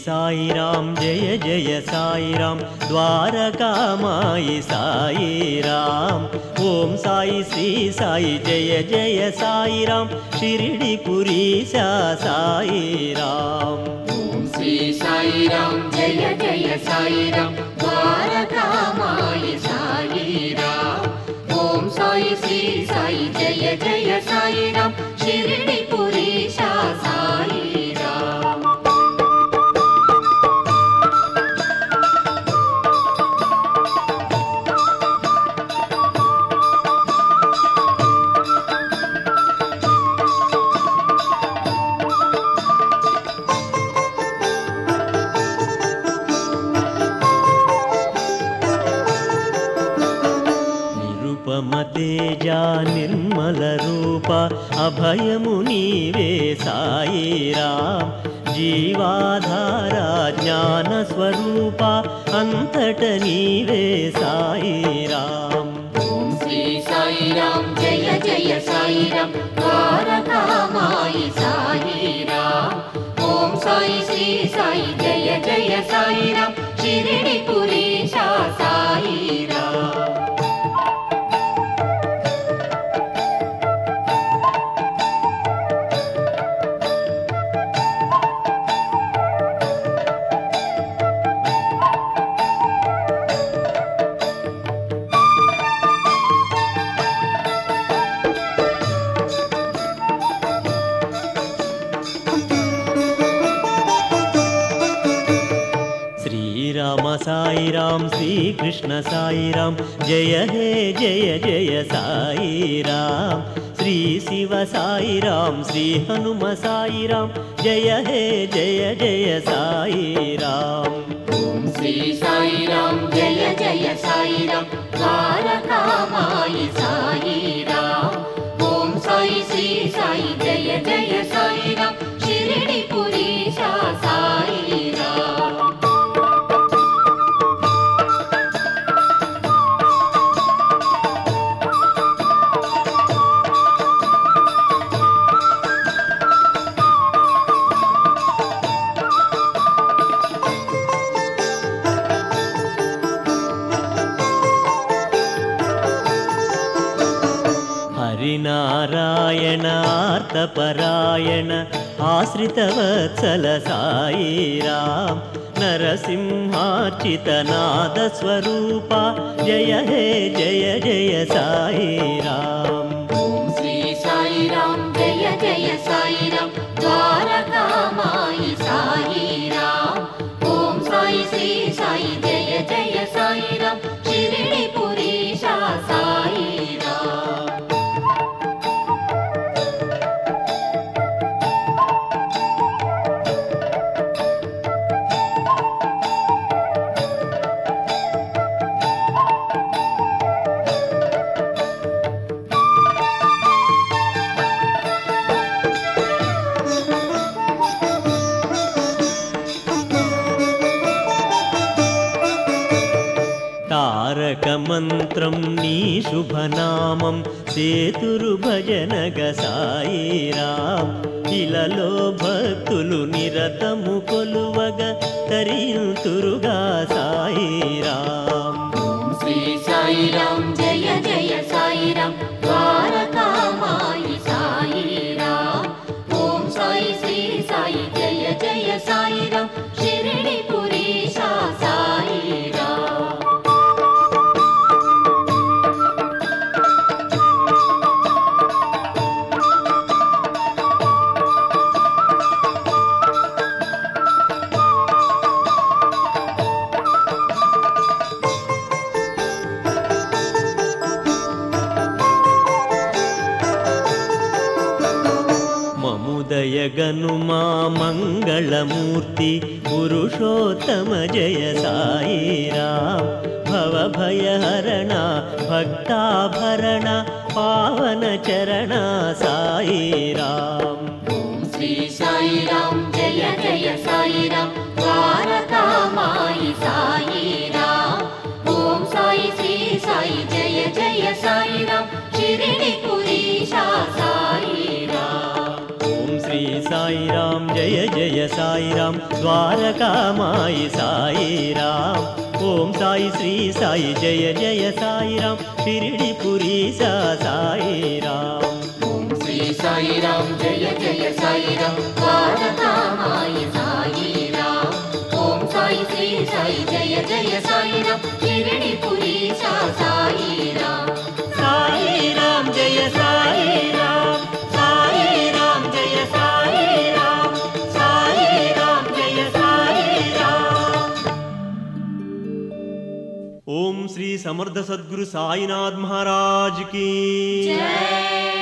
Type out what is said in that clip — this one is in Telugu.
సాయిరాం జయ జయ సాయిరాం ద్వారకామాయి సాయిరాం ఓం సాయి శ్రీ సాయి జయ జయ సాయిరాం షిరిడి పురీశా సాయిరాం ఓం శ్రీ సాయిరాం జయ జయ సాయిరాం ద్వారకామాయి సాయిరాం ఓం సాయి శ్రీ సాయి జయ జయ సాయిరాం షిరిడి పురీశా సాయిరాం నిరుపమ తేజ నిర్మల రూప అభయము నీవే సాయిరాం జీవాధార జ్ఞాన స్వరూప అంతట నీవే సాయిరాం ఓం శ్రీ సాయిరాం జయ జయ సాయిరాం ద్వారకామాయి సాయిరాం ఓం సాయి శ్రీ సాయి జయ జయ సాయిరాం షిరిడి పురీశా సాయిరాం శ్రీరామ సాయిరాం శ్రీకృష్ణ సాయిరాం జయ హే జయ జయ సాయిరాం శ్రీ శివ సాయిరాం శ్రీ హనుమ సాయిరాం జయ హే జయ జయ సాయిరాం ఓం శ్రీ సాయిరాం జయ జయ సాయిరాం ద్వారకామాయి సాయిరాం ఓం సాయి శ్రీ సాయి జయ జయ సాయిరాం షిరిడి పురీశా సాయిరాం హరినారాయణ ఆర్తపరాయణ ఆశ్రితవత్సల సాయిరాం నరసింహార్చిత నాద స్వరూప జయ హే జయ జయ సాయిరాం ఓం శ్రీ సాయిరాం జయ జయ సాయిరాం ద్వారకామాయి సాయిరాం ఓం సాయి శ్రీ సాయి జయ జయ సాయిరాం షిరిడి పురీశా సాయిరాం తారక మంత్రం నీ శుభనామం సేతురు భజనగ సాయిరాం ఇలలో భక్తులు నిరతము కొలువగ తరింతురుగా సాయిరాం ఓం శ్రీ సాయిరాం జయ జయ సాయిరాం ద్వారకామాయి సాయిరాం ఓం సాయి శ్రీ సాయి జయ జయ సాయిరాం షిరిడి పురీశా సాయిరాం మముదయగను మా మంగళమూర్తి పురుషోత్తమ జయ సాయిరాం భవభయహరణ భక్తాభరణ పావన చరణ సాయిరాం ఓం శ్రీ సాయిరాం జయ జయ సాయిరాం ద్వారకామాయి సాయిరాం ఓం సాయి శ్రీ సాయి జయ జయ సాయిరాం షిరిడి పురీశా సాయిరాం ఓం శ్రీ సాయిరాం జయ జయ సాయిరాం ద్వారకామాయి సాయిరాం ఓం సాయి శ్రీ సాయి జయ జయ సాయిరాం షిరిడి పురీశా సాయిరాం ఓం శ్రీ సాయిరాం జయ జయ సాయిరాం ద్వారకామాయి సాయిరాం ఓం సాయి శ్రీ సాయి జయ జయ సాయిరాం షిరిడి పురీశా సాయిరాం సాయిరాం జయ సాయిరాం సాయిరాం జయ సాయిరాం సాయిరాం జయ సాయిరాం ఓం శ్రీ సమర్థ సద్గురు సాయినాథ్ మహారాజ్ की జై